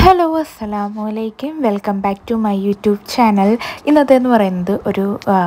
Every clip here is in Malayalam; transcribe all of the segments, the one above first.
ഹലോ അസ്സലാമു അലൈക്കും welcome back to my YouTube channel ഇന്നത്തേന്ന് പറയുന്നത് ഒരു ആ,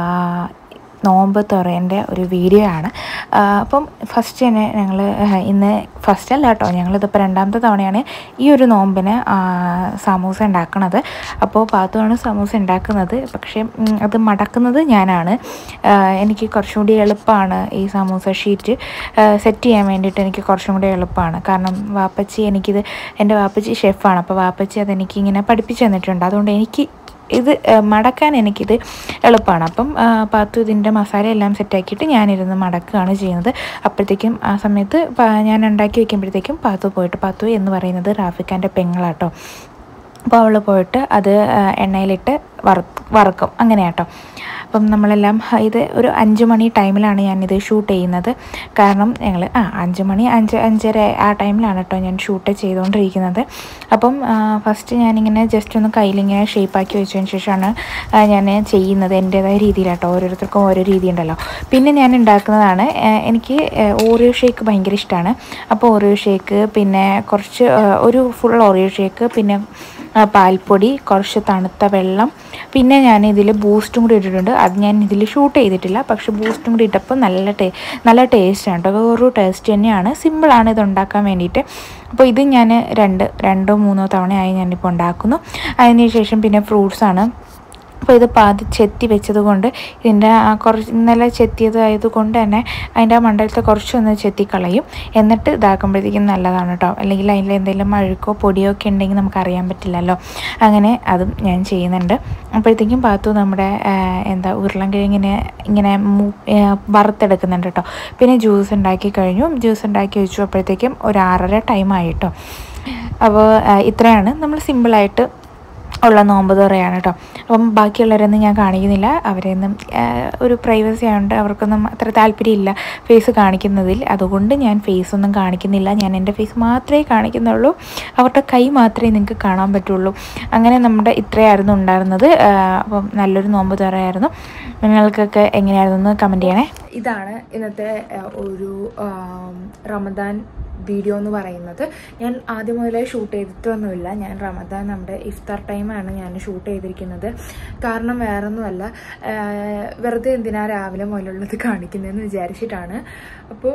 നോമ്പ് തുറേൻ്റെ ഒരു വീഡിയോ ആണ് ആ, അപ്പം ഫസ്റ്റ് തന്നെ ഞങ്ങൾ ഇന്ന് ഫസ്റ്റ് അല്ല കേട്ടോ ഞങ്ങളിതിപ്പോൾ രണ്ടാമത്തെ തവണയാണ് ഈ ഒരു നോമ്പിന് ആ, സമൂസ ഉണ്ടാക്കണത് അപ്പോൾ പാത്തുമാണ് സമൂസ ഉണ്ടാക്കുന്നത് പക്ഷേ ഉം, അത് മടക്കുന്നത് ഞാനാണ് ആ, എനിക്ക് കുറച്ചും കൂടി എളുപ്പമാണ് ഈ സമൂസ ഷീറ്റ് സെറ്റ് ചെയ്യാൻ വേണ്ടിയിട്ട് എനിക്ക് കുറച്ചും കൂടി എളുപ്പമാണ് കാരണം വാപ്പച്ചി എനിക്കിത് എൻ്റെ വാപ്പച്ചി ഷെഫാണ് അപ്പോൾ വാപ്പച്ചി അതെനിക്ക് ഇങ്ങനെ പഠിപ്പിച്ചു തന്നിട്ടുണ്ട് അതുകൊണ്ട് എനിക്ക് ഇത് ആ, മടക്കാൻ എനിക്കിത് എളുപ്പമാണ് അപ്പം ആ, പാത്തു ഇതിൻ്റെ മസാല എല്ലാം സെറ്റാക്കിയിട്ട് ഞാനിരുന്ന് മടക്കുകയാണ് ചെയ്യുന്നത് അപ്പോഴത്തേക്കും ആ സമയത്ത് പ- ഞാൻ ഉണ്ടാക്കി വെക്കുമ്പോഴത്തേക്കും പാത്തു പോയിട്ട് പാത്തു എന്ന് പറയുന്നത് റാഫിക്കാൻ്റെ പെങ്ങളാട്ടോ അപ്പോൾ അവൾ പോയിട്ട് അത് ആ, എണ്ണയിലിട്ട് വറുത്ത് വറുക്കും അങ്ങനെ കേട്ടോ അപ്പം നമ്മളെല്ലാം ഹ, ഇത് ഒരു അഞ്ച് മണി ടൈമിലാണ് ഞാനിത് ഷൂട്ട് ചെയ്യുന്നത് കാരണം ഞങ്ങൾ ആ അഞ്ച് മണി അഞ്ച് അഞ്ചര ആ ടൈമിലാണ് കേട്ടോ ഞാൻ ഷൂട്ട് ചെയ്തുകൊണ്ടിരിക്കുന്നത് അപ്പം ഫസ്റ്റ് ഞാനിങ്ങനെ ജസ്റ്റ് ഒന്ന് കയ്യിലിങ്ങനെ ഷേപ്പാക്കി വെച്ചതിന് ശേഷമാണ് ആ, ഞാൻ ചെയ്യുന്നത് എൻ്റേതായ രീതിയിലാട്ടോ ഓരോരുത്തർക്കും ഓരോ രീതി ഉണ്ടല്ലോ പിന്നെ ഞാൻ ഉണ്ടാക്കുന്നതാണ് ആ, എനിക്ക് ഓറിയോ ഷേക്ക് ഭയങ്കര ഇഷ്ടമാണ് അപ്പോൾ ഓറിയോ ഷേക്ക് പിന്നെ കുറച്ച് ആ, ഒരു ഫുൾ ഓറിയോ ഷേക്ക് പിന്നെ ആ, പാൽപ്പൊടി കുറച്ച് തണുത്ത വെള്ളം പിന്നെ ഞാൻ ഇതിൽ ബൂസ്റ്റും കൂടി ഇട്ടിട്ടുണ്ട് അത് ഞാൻ ഇതിൽ ഷൂട്ട് ചെയ്തിട്ടില്ല പക്ഷേ ബൂസ്റ്റും കൂടി ഇട്ടപ്പോൾ നല്ല ടേ നല്ല ടേസ്റ്റാണ് കേട്ടോ വേറൊരു ടേസ്റ്റ് തന്നെയാണ് സിമ്പിളാണ് ഇത് ഉണ്ടാക്കാൻ വേണ്ടിയിട്ട് അപ്പോൾ ഇത് ഞാൻ രണ്ട് രണ്ടോ മൂന്നോ തവണയായി ഞാനിപ്പോൾ ഉണ്ടാക്കുന്നു അതിന് ശേഷം പിന്നെ ഫ്രൂട്ട്സാണ് അപ്പോൾ ഇത് പാതി ചെത്തി വെച്ചത് കൊണ്ട് ഇതിൻ്റെ ആ കുറച്ച് ഇന്നലെ ചെത്തിയത് ആയതുകൊണ്ട് തന്നെ അതിൻ്റെ ആ മണ്ടലത്തെ കുറച്ചൊന്ന് ചെത്തി കളയും എന്നിട്ട് ഇതാക്കുമ്പോഴത്തേക്കും നല്ലതാണ് കേട്ടോ അല്ലെങ്കിൽ അതിൽ എന്തെങ്കിലും അഴുക്കോ പൊടിയോ ഒക്കെ ഉണ്ടെങ്കിൽ നമുക്ക് അറിയാൻ പറ്റില്ലല്ലോ അങ്ങനെ അതും ഞാൻ ചെയ്യുന്നുണ്ട് അപ്പോഴത്തേക്കും പാത്തു നമ്മുടെ ആ, എന്താ ഉരുളൻകിഴങ്ങിനെ ഇങ്ങനെ മൂ- ആ, വറുത്തെടുക്കുന്നുണ്ട് കേട്ടോ പിന്നെ ജ്യൂസ് ഉണ്ടാക്കി കഴിഞ്ഞു ജ്യൂസ് ഉണ്ടാക്കി വെച്ചു അപ്പോഴത്തേക്കും ഒരു ആറര ടൈമായി കേട്ടോ അപ്പോൾ ആ, ഇത്രയാണ് നമ്മൾ സിമ്പിളായിട്ട് ഉള്ള നോമ്പ് തുറയാണ് കേട്ടോ അപ്പം ബാക്കിയുള്ളവരൊന്നും ഞാൻ കാണിക്കുന്നില്ല അവരെയൊന്നും ആ, ഒരു പ്രൈവസി ആയതുകൊണ്ട് അവർക്കൊന്നും അത്ര താല്പര്യമില്ല ഫേസ് കാണിക്കുന്നതിൽ അതുകൊണ്ട് ഞാൻ ഫേസ് ഒന്നും കാണിക്കുന്നില്ല ഞാൻ എൻ്റെ ഫേസ് മാത്രമേ കാണിക്കുന്നുള്ളൂ അവരുടെ കൈ മാത്രമേ നിങ്ങൾക്ക് കാണാൻ പറ്റുള്ളൂ അങ്ങനെ നമ്മുടെ ഇത്രയായിരുന്നു ഉണ്ടായിരുന്നത് ആ, അപ്പം നല്ലൊരു നോമ്പ് തുറയായിരുന്നു നിങ്ങൾക്കൊക്കെ എങ്ങനെയായിരുന്നു കമൻറ്റ് ചെയ്യണേ ഇതാണ് ഇന്നത്തെ ആ, ഒരു ആം, റമദാൻ വീഡിയോ എന്ന് പറയുന്നത് ഞാൻ ആദ്യം മുതലേ ഷൂട്ട് ചെയ്തിട്ടൊന്നുമില്ല ഞാൻ റമദാൻ നമ്മുടെ ഇഫ്താർ ടൈമാണ് ഞാൻ ഷൂട്ട് ചെയ്തിരിക്കുന്നത് കാരണം വേറൊന്നുമല്ല ആ, വെറുതെ എന്തിനാ രാവിലെ മുതലുള്ളത് കാണിക്കുന്നതെന്ന് വിചാരിച്ചിട്ടാണ് അപ്പോൾ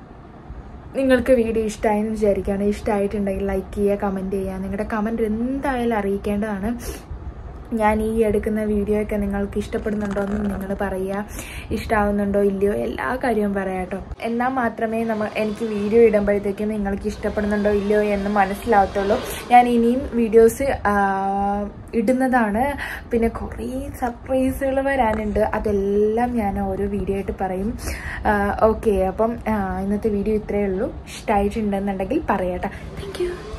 നിങ്ങൾക്ക് വീഡിയോ ഇഷ്ടമായി എന്ന് വിചാരിക്കുകയാണ് ഇഷ്ടമായിട്ടുണ്ടെങ്കിൽ ലൈക്ക് ചെയ്യുക കമൻറ്റ് ചെയ്യുക നിങ്ങളുടെ കമൻറ്റ് എന്തായാലും അറിയിക്കേണ്ടതാണ് ഞാൻ ഈ എടുക്കുന്ന വീഡിയോ ഒക്കെ നിങ്ങൾക്ക് ഇഷ്ടപ്പെടുന്നുണ്ടോ എന്ന് നിങ്ങൾ പറയുക ഇഷ്ടമാവുന്നുണ്ടോ ഇല്ലയോ എല്ലാ കാര്യവും പറയാം കേട്ടോ എന്നാൽ മാത്രമേ നമ്മൾ എനിക്ക് വീഡിയോ ഇടുമ്പോഴത്തേക്കും നിങ്ങൾക്ക് ഇഷ്ടപ്പെടുന്നുണ്ടോ ഇല്ലയോ എന്ന് മനസ്സിലാവത്തുള്ളൂ ഞാൻ ഇനിയും വീഡിയോസ് ഇടുന്നതാണ് പിന്നെ കുറേ സർപ്രൈസുകൾ വരാനുണ്ട് അതെല്ലാം ഞാൻ ഓരോ വീഡിയോ ആയിട്ട് പറയും ഓക്കെ അപ്പം ആ, ഇന്നത്തെ വീഡിയോ ഇത്രയേ ഉള്ളൂ ഇഷ്ടമായിട്ടുണ്ടെന്നുണ്ടെങ്കിൽ പറയാം കേട്ടോ താങ്ക് യു